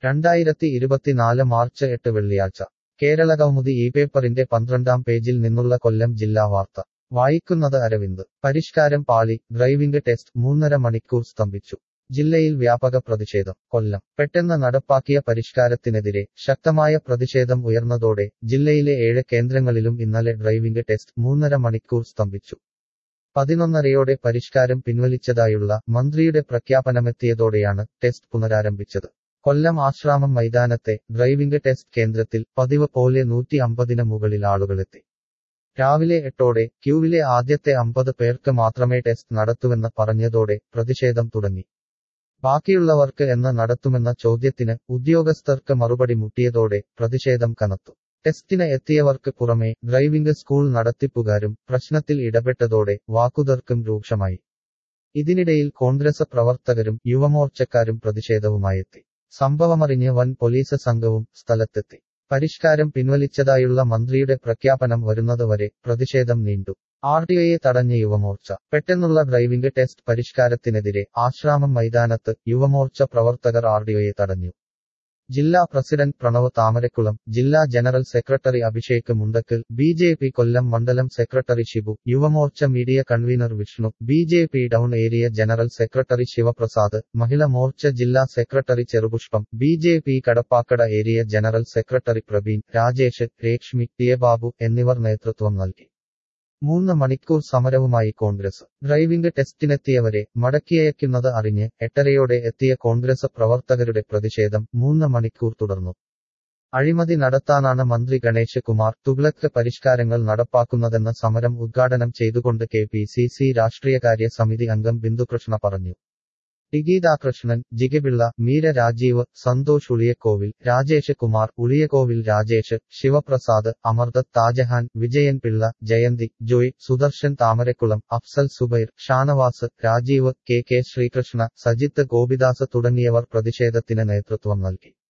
രണ്ടായിരത്തി ഇരുപത്തിനാല് മാർച്ച് എട്ട് വെള്ളിയാഴ്ച കേരളകൗമുദി ഈ പേപ്പറിന്റെ പന്ത്രണ്ടാം പേജിൽ നിന്നുള്ള കൊല്ലം ജില്ലാ വാർത്ത വായിക്കുന്നത് അരവിന്ദ് പരിഷ്കാരം പാളി ഡ്രൈവിംഗ് ടെസ്റ്റ് മൂന്നര മണിക്കൂർ സ്തംഭിച്ചു ജില്ലയിൽ വ്യാപക പ്രതിഷേധം കൊല്ലം പെട്ടെന്ന് നടപ്പാക്കിയ പരിഷ്കാരത്തിനെതിരെ ശക്തമായ പ്രതിഷേധം ഉയർന്നതോടെ ജില്ലയിലെ ഏഴ് കേന്ദ്രങ്ങളിലും ഇന്നലെ ഡ്രൈവിംഗ് ടെസ്റ്റ് മൂന്നര മണിക്കൂർ സ്തംഭിച്ചു പതിനൊന്നരയോടെ പരിഷ്കാരം പിൻവലിച്ചതായുള്ള മന്ത്രിയുടെ പ്രഖ്യാപനമെത്തിയതോടെയാണ് ടെസ്റ്റ് പുനരാരംഭിച്ചത് കൊല്ലം ആശ്രാമം മൈതാനത്തെ ഡ്രൈവിംഗ് ടെസ്റ്റ് കേന്ദ്രത്തിൽ പതിവ് പോലെ നൂറ്റി അമ്പതിന് മുകളിൽ ആളുകളെത്തി രാവിലെ എട്ടോടെ ക്യൂവിലെ ആദ്യത്തെ അമ്പത് പേർക്ക് മാത്രമേ ടെസ്റ്റ് നടത്തുവെന്ന് പറഞ്ഞതോടെ പ്രതിഷേധം തുടങ്ങി ബാക്കിയുള്ളവർക്ക് എന്ന് നടത്തുമെന്ന ചോദ്യത്തിന് ഉദ്യോഗസ്ഥർക്ക് മറുപടി മുട്ടിയതോടെ പ്രതിഷേധം കനത്തു ടെസ്റ്റിന് എത്തിയവർക്ക് പുറമെ ഡ്രൈവിംഗ് സ്കൂൾ നടത്തിപ്പുകാരും പ്രശ്നത്തിൽ ഇടപെട്ടതോടെ വാക്കുതർക്കം രൂക്ഷമായി ഇതിനിടയിൽ കോൺഗ്രസ് പ്രവർത്തകരും യുവമോർച്ചക്കാരും പ്രതിഷേധവുമായെത്തി സംഭവമറിഞ്ഞ് വൻ പോലീസ് സംഘവും സ്ഥലത്തെത്തി പരിഷ്കാരം പിൻവലിച്ചതായുള്ള മന്ത്രിയുടെ പ്രഖ്യാപനം വരുന്നതുവരെ പ്രതിഷേധം നീണ്ടു ആർ ടി ഒയെ തടഞ്ഞ യുവമോർച്ച പെട്ടെന്നുള്ള ഡ്രൈവിംഗ് ടെസ്റ്റ് പരിഷ്കാരത്തിനെതിരെ ആശ്രാമം മൈതാനത്ത് യുവമോർച്ച പ്രവർത്തകർ ആർ ടി ഒയെ തടഞ്ഞു ജില്ലാ പ്രസിഡന്റ് പ്രണവ് താമരക്കുളം ജില്ലാ general secretary Abhishek Mundakkal B J P Kollam മണ്ഡലം secretary Shibu Yuva Morcha media convener Vishnu B J P down area general secretary Sivaprasad Mahila Morcha ജില്ലാ secretary Cherupushpam B J P Kadappakada area general secretary Praveen Rajesh Reshmi T A Babu എന്നിവർ നേതൃത്വം നൽകി മൂന്ന് മണിക്കൂർ സമരവുമായി കോൺഗ്രസ് ഡ്രൈവിംഗ് ടെസ്റ്റിനെത്തിയവരെ മടക്കിയയക്കുന്നത് അറിഞ്ഞ് എട്ടരയോടെ എത്തിയ കോൺഗ്രസ് പ്രവർത്തകരുടെ പ്രതിഷേധം മൂന്ന് മണിക്കൂർ തുടർന്നു അഴിമതി നടത്താനാണ് മന്ത്രി ഗണേശ് കുമാർ തുഗ്ലക്ക് പരിഷ്കാരങ്ങൾ നടപ്പാക്കുന്നതെന്ന സമരം ഉദ്ഘാടനം ചെയ്തുകൊണ്ട് കെ പി സി സി രാഷ്ട്രീയകാര്യ സമിതി അംഗം ബിന്ദുകൃഷ്ണ പറഞ്ഞു ടിഗീതാകൃഷ്ണൻ ജിഗപിള്ള മീര രാജീവ് സന്തോഷ് ഉളിയക്കോവിൽ രാജേഷ് കുമാർ ഉളിയക്കോവിൽ രാജേഷ് ശിവപ്രസാദ് അമർദത്ത് താജഹാൻ വിജയൻ പിള്ള ജയന്തി ജോയ് സുദർശൻ താമരക്കുളം അഫ്സൽ സുബൈർ ഷാനവാസ് രാജീവ് കെ കെ ശ്രീകൃഷ്ണ സജിത്ത് ഗോപിദാസ് തുടങ്ങിയവർ പ്രതിഷേധത്തിന് നേതൃത്വം നൽകി